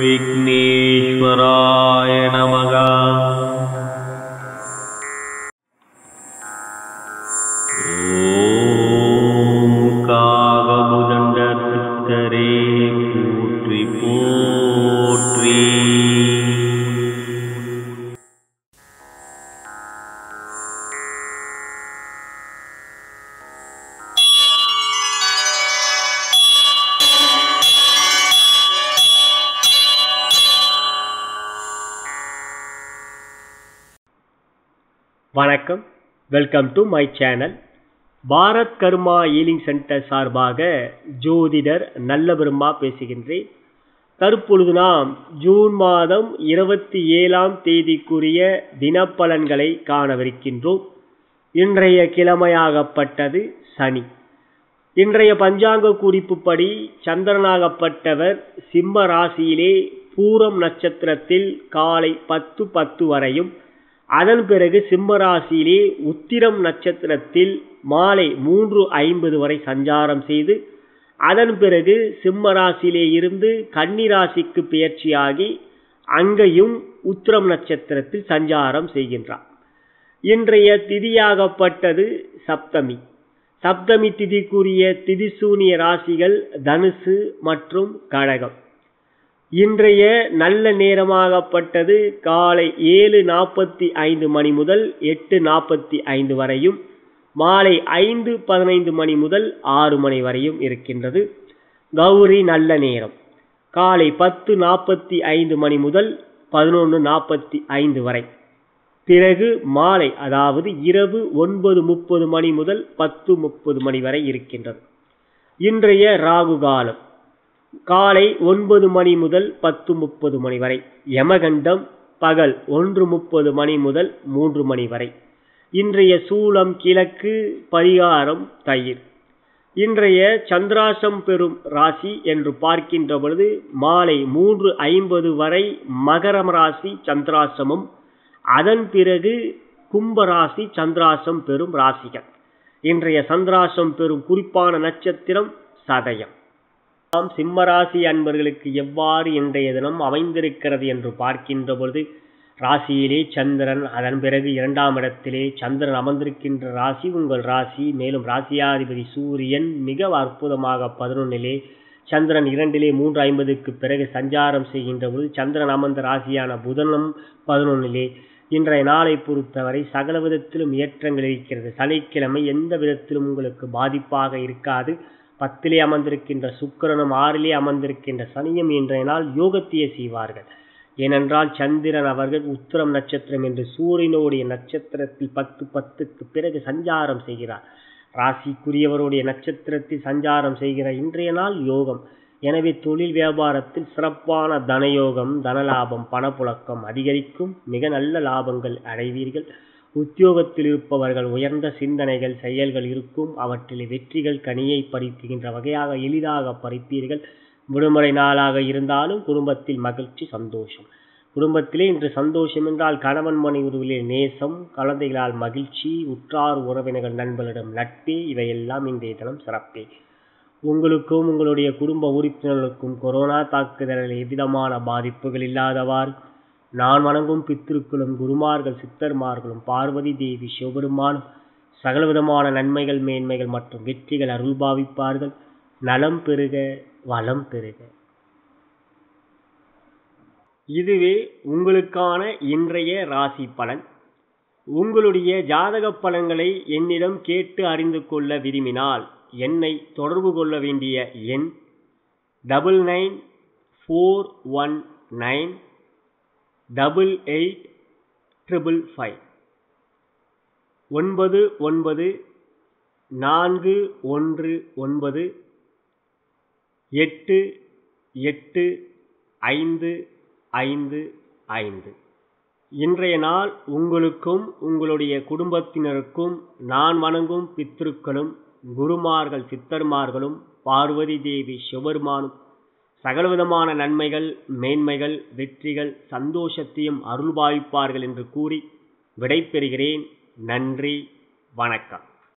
விக்னேஸ்வராய நமகா ஓம் காகபுதண்ட சித்தரே போற்றி போற்றி வணக்கம் welcome to my channel Bharat Karma healing centre சார்பாக ஜோதிடர் நல்ல பிரம்மா பேசுகின்றேன் தற்பொழுது நாம் ஜூன் மாதம் இருபத்தி ஏழாம் தேதிக்குரிய தினப்பலன்களை காணவிருக்கின்றோம் இன்றைய கிழமையாகப்பட்டது சனி இன்றைய பஞ்சாங்க குறிப்புப்படி சந்திரனாகப்பட்டவர் சிம்ம ராசியிலே பூரம் நட்சத்திரத்தில் காலை பத்து பத்து வரையும் அதன் பிறகு சிம்ம ராசியிலே உத்திரம் நட்சத்திரத்தில் மாலை மூன்று ஐம்பது வரை சஞ்சாரம் செய்து அதன் பிறகு சிம்ம ராசியிலே இருந்து கன்னி ராசிக்கு பெயர்ச்சியாகி அங்கேயும் உத்திரம் நட்சத்திரத்தில் சஞ்சாரம் செய்கின்றார் இன்றைய திதியாகப்பட்டது சப்தமி சப்தமி திதிக்குரிய திதிசூனிய ராசிகள் தனுசு மற்றும் கடகம் இன்றைய நல்ல நேரமாகப்பட்டது காலை ஏழு நாற்பத்தி ஐந்து மணி முதல் எட்டு நாற்பத்தி ஐந்து வரையும் மாலை ஐந்து பதினைந்து மணி முதல் ஆறு மணி வரையும் இருக்கின்றது கௌரி நல்ல நேரம் காலை பத்து நாற்பத்தி ஐந்து மணி முதல் பதினொன்று நாற்பத்தி ஐந்து வரை பிறகு மாலை அதாவது இரவு ஒன்பது முப்பது மணி முதல் பத்து முப்பது மணி வரை இருக்கின்றது இன்றைய ராகு காலம் காலை ஒன்பது மணி முதல் பத்து முப்பது மணி வரை யமகண்டம் பகல் ஒன்று முப்பது மணி முதல் மூன்று மணி வரை இன்றைய சூலம் கிழக்கு பரிகாரம் தயிர் இன்றைய சந்திராசம் பெறும் ராசி என்று பார்க்கின்ற பொழுது மாலை மூன்று ஐம்பது வரை மகரம் ராசி சந்திராசமும் அதன் பிறகு கும்பராசி சந்திராசம் பெறும் ராசிகள் இன்றைய சந்திராசம் பெறும் குறிப்பான நட்சத்திரம் சதயம் நாம் சிம்மராசி அன்பர்களுக்கு எவ்வாறு இன்றைய தினம் அமைந்திருக்கிறது என்று பார்க்கின்ற பொழுது ராசியிலே சந்திரன் அதன் பிறகு இரண்டாம் இடத்திலே சந்திரன் அமர்ந்திருக்கின்ற ராசி உங்கள் ராசி மேலும் ராசியாதிபதி சூரியன் மிக அற்புதமாக பதினொன்னிலே சந்திரன் இரண்டிலே மூன்று ஐம்பதுக்கு பிறகு சஞ்சாரம் செய்கின்ற பொழுது சந்திரன் அமர்ந்த ராசியான புதனும் பதினொன்னிலே இன்றைய நாளை பொறுத்தவரை சகல விதத்திலும் ஏற்றங்கள் இருக்கிறது சனிக்கிழமை எந்த விதத்திலும் உங்களுக்கு பாதிப்பாக இருக்காது பத்திலே அமர்ந்திருக்கின்ற சுக்கிரனும் ஆறிலே அமர்ந்திருக்கின்ற சனியும் இன்றைய நாள் யோகத்தையே செய்வார்கள் ஏனென்றால் சந்திரன் அவர்கள் உத்திரம் நட்சத்திரம் என்று சூரியனுடைய நட்சத்திரத்தில் பத்து பத்துக்கு பிறகு சஞ்சாரம் செய்கிறார் ராசிக்குரியவருடைய நட்சத்திரத்தில் சஞ்சாரம் செய்கிற இன்றைய நாள் யோகம் எனவே தொழில் வியாபாரத்தில் சிறப்பான தனயோகம் தனலாபம் பணப்புழக்கம் அதிகரிக்கும் மிக நல்ல லாபங்கள் அடைவீர்கள் உத்தியோகத்தில் இருப்பவர்கள் உயர்ந்த சிந்தனைகள் செயல்கள் இருக்கும் அவற்றில் வெற்றிகள் கனியை பறிக்குகின்ற வகையாக எளிதாக பறிப்பீர்கள் விடுமுறை நாளாக இருந்தாலும் குடும்பத்தில் மகிழ்ச்சி சந்தோஷம் குடும்பத்திலே இன்று சந்தோஷம் என்றால் கணவன் மனைவிலே நேசம் குழந்தைகளால் மகிழ்ச்சி உற்றார் உறவினர்கள் நண்பர்களிடம் நட்பே இவையெல்லாம் இன்றைய தினம் சிறப்பே உங்களுக்கும் உங்களுடைய குடும்ப உறுப்பினர்களுக்கும் கொரோனா தாக்குதலில் எவ்விதமான பாதிப்புகள் இல்லாதவாறு நான் வணங்கும் பித்திருக்களும் குருமார்கள் சித்தர்மார்களும் பார்வதி தேவி சிவபெருமானும் சகலவிதமான நன்மைகள் மேன்மைகள் மற்றும் வெற்றிகள் அருள் பாவிப்பார்கள் நலம் பெறுக வளம் பெறுக இதுவே உங்களுக்கான இன்றைய ராசி பலன் உங்களுடைய ஜாதக பலன்களை என்னிடம் கேட்டு அறிந்து கொள்ள விரும்பினால் என்னை தொடர்பு கொள்ள வேண்டிய எண் double nine four one nine double eight triple five ஒன்பது ஒன்பது நான்கு ஒன்று ஒன்பது எட்டு எட்டு ஐந்து ஐந்து ஐந்து இன்றைய நாள் உங்களுக்கும் உங்களுடைய குடும்பத்தினருக்கும் நான் வணங்கும் பித்திருக்களும் குருமார்கள் சித்தர்மார்களும் பார்வதி தேவி சிவபெருமானும் சகலவிதமான நன்மைகள் மேன்மைகள் வெற்றிகள் சந்தோஷத்தையும் அருள்பாவிப்பார்கள் என்று கூறி விடைபெறுகிறேன் நன்றி வணக்கம்